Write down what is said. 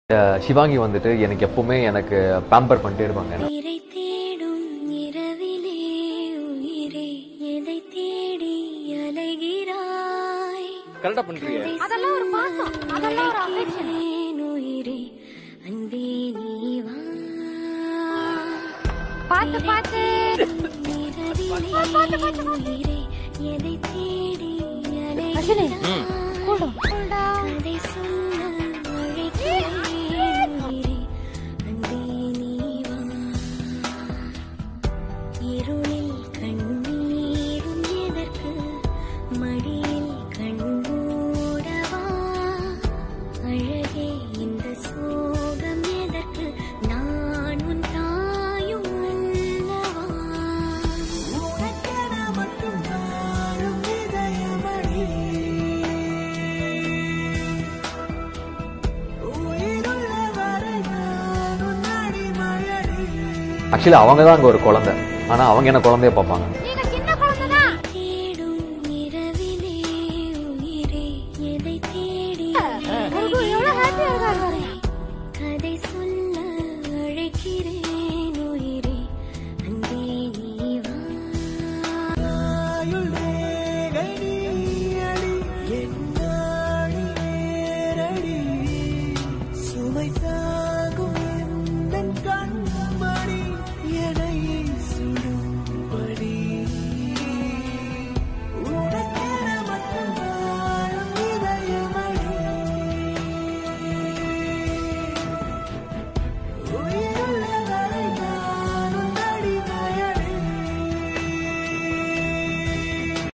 அஹ் சிவாங்கி வந்துட்டு எனக்கு எப்பவுமே எனக்கு பேம்பர் பண்ணிட்டே இருப்பாங்க உயிரை தேடும் இரவிலே உயிரே எதை தேடி அலைகிறாய் கரெக்டா பண்றீங்க அதெல்லாம் ஒரு பாசம் அதெல்லாம் ஒரு அஃபெக்ஷன் உயிரே அன்பே நீ வா பாத்து பாத்து உயிரே எதை தேடி அலைகிறாய் கதை சொல்ல அழைக்கிறேன் உயிரே அன்பே நீ வா இருளில் கண்ணீரும் எதற்கு மடியில் கண்மூடவா அழகே இந்த சோகம் எதற்கு நான் உன் தாயும் அல்லவா உனக்கென மட்டும் வாழும் இதயமடி உயிருள்ள வரை நான் உன் அடிமையடி ஆக்சுவலி அவங்க தான் அங்க ஒரு குழந்தை ஆனா அவங்க என்ன குழந்தைய பார்ப்பாங்க